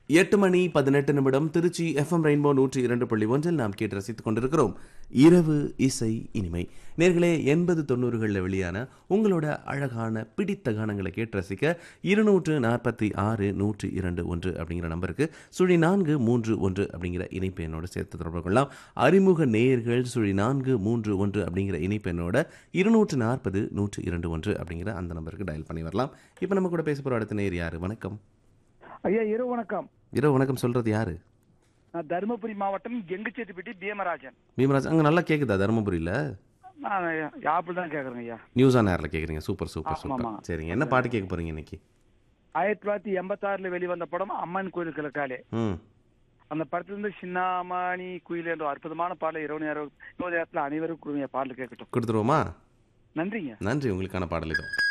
எட்டு மணி பதினெட்டு நிமிடம் திருச்சி எஃப்எம் ரெயின்போ நூற்றி இரண்டு புள்ளி ஒன்றில் நாம் கேட்டு ரசித்துக் கொண்டிருக்கிறோம் இரவு இசை இனிமை நேர்களே எண்பது தொண்ணூறுகளில் வெளியான உங்களோட அழகான பிடித்த கானங்களை கேட்டு ரசிக்க இருநூற்று நாற்பத்தி ஆறு நூற்றி இரண்டு ஒன்று அப்படிங்கிற நம்பருக்கு சுழி நான்கு மூன்று ஒன்று அப்படிங்கிற இணைப்பு என்னோட சேர்த்து தொடர்பு கொள்ளலாம் அறிமுக நேயர்கள் சுழி நான்கு மூன்று ஒன்று அப்படிங்கிற இணைப்பு என்னோட இருநூற்று நாற்பது நூற்றி இரண்டு ஒன்று அப்படிங்கிற அந்த நம்பருக்கு டயல் பண்ணி வரலாம் இப்போ நம்ம கூட பேச போகிற அடுத்த நேர் யாரு வணக்கம் ஐயா இரவு வணக்கம் இரவு வணக்கம் சொல்றது யாரு நான் தருமபுரி மாவட்டம் எங்குச்சேட்டுப்பட்டி பீமராஜன் பீமராஜ் அங்கே நல்லா கேட்குதா தருமபுரியில் நான் யாப்பிள் தான் கேட்குறேங்க ஐயா நியூஸ் ஆன் ஏரில் கேட்குறீங்க சூப்பர் சூப்பர் ஆமா, சூப்பர் ஆமா. சரிங்க என்ன பாட்டு கேட்க போறீங்க இன்னைக்கு ஆயிரத்தி தொள்ளாயிரத்தி எண்பத்தாறுல வெளிவந்த படம் அம்மன் கோயில் கிழக்காலே ம் அந்த படத்துல இருந்து சின்னாமணி குயில் என்ற அற்புதமான பாடல் இரவு நேரம் இரவு நேரத்துல அனைவரும் குழுமைய பாடல் கேட்கட்டும் கொடுத்துருவோமா நன்றிங்க நன்றி உங்களுக்கான பாடல் இதோ